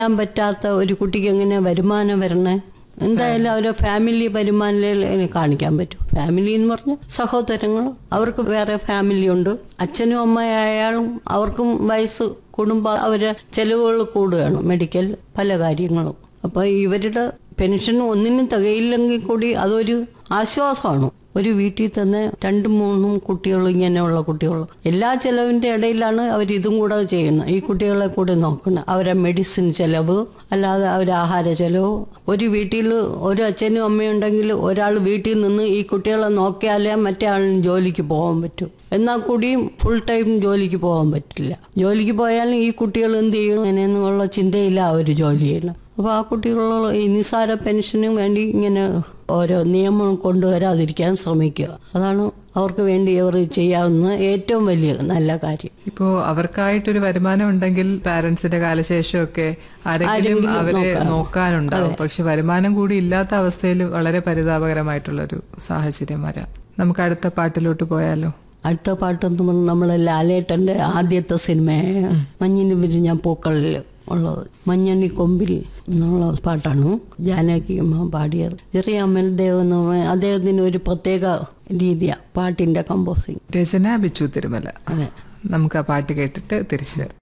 ചെയ്യാൻ പറ്റാത്ത ഒരു കുട്ടിക്ക് എങ്ങനെ വരുമാനം വരണേ എന്തായാലും അവരെ ഫാമിലി വരുമാനം കാണിക്കാൻ പറ്റും ഫാമിലി എന്ന് പറഞ്ഞ സഹോദരങ്ങൾ അവർക്ക് വേറെ ഫാമിലി ഉണ്ട് അച്ഛനും അമ്മയായാലും അവർക്കും വയസ്സ് കൂടുമ്പോൾ അവരെ ചെലവുകൾ കൂടുകയാണ് മെഡിക്കൽ പല കാര്യങ്ങളും അപ്പോൾ ഇവരുടെ പെൻഷൻ ഒന്നിനും തികയില്ലെങ്കിൽ കൂടി അതൊരു ആശ്വാസമാണ് ഒരു വീട്ടിൽ തന്നെ രണ്ടും മൂന്നും കുട്ടികൾ ഇങ്ങനെയുള്ള കുട്ടികൾ എല്ലാ ചെലവിൻ്റെ ഇടയിലാണ് അവർ ഇതും കൂടെ ചെയ്യുന്നത് ഈ കുട്ടികളെ കൂടെ നോക്കുന്നത് അവരെ മെഡിസിൻ ചെലവ് അല്ലാതെ അവരെ ആഹാര ചെലവ് ഒരു വീട്ടിൽ ഒരു അച്ഛനും അമ്മയും ഉണ്ടെങ്കിൽ ഒരാൾ വീട്ടിൽ നിന്ന് ഈ കുട്ടികളെ നോക്കിയാലേ മറ്റേ ആളിന് ജോലിക്ക് പോകാൻ പറ്റൂ എന്നാൽ കൂടിയും ഫുൾ ടൈം ജോലിക്ക് പോകാൻ പറ്റില്ല ജോലിക്ക് പോയാലും ഈ കുട്ടികൾ എന്ത് ചെയ്യണം അങ്ങനെയെന്നുള്ള ചിന്തയില്ല അവർ ജോലി ചെയ്യുന്നത് അപ്പോൾ ആ കുട്ടികളുള്ള ഈ നിസ്സാര പെൻഷന് വേണ്ടി ഇങ്ങനെ ഓരോ നിയമം കൊണ്ടുവരാതിരിക്കാൻ ശ്രമിക്കുക അതാണ് അവർക്ക് വേണ്ടി അവർ ചെയ്യാവുന്ന ഏറ്റവും വലിയ നല്ല കാര്യം ഇപ്പോ അവർക്കായിട്ടൊരു വരുമാനം ഉണ്ടെങ്കിൽ പാരന്റ്സിന്റെ കാലശേഷമൊക്കെ ആരെങ്കിലും ആരെങ്കിലും അവരെ നോക്കാൻ. നോക്കാനുണ്ടാവും പക്ഷെ വരുമാനം കൂടി ഇല്ലാത്ത അവസ്ഥയിൽ വളരെ പരിതാപകരമായിട്ടുള്ള ഒരു സാഹചര്യം വരാം നമുക്ക് അടുത്ത പാട്ടിലോട്ട് പോയാലോ അടുത്ത പാട്ടെന്ന് പറഞ്ഞാൽ നമ്മളെ ലാലേട്ടൻ്റെ ആദ്യത്തെ സിനിമയായ മഞ്ഞിന് വിരിഞ്ഞ പൂക്കളിൽ ഉള്ളത് മഞ്ഞണി കൊമ്പിൽ എന്നുള്ള പാട്ടാണ് ജാനകി അമ്മ പാടിയത് ചെറിയ അമൽദേവ് എന്ന് പറഞ്ഞ അദ്ദേഹത്തിന് ഒരു പ്രത്യേക രീതിയാണ് പാട്ടിൻ്റെ കമ്പോസിങ് രചന ബിച്ചു തിരുമല അതെ നമുക്ക് ആ പാട്ട് കേട്ടിട്ട് തിരിച്ചു വരാം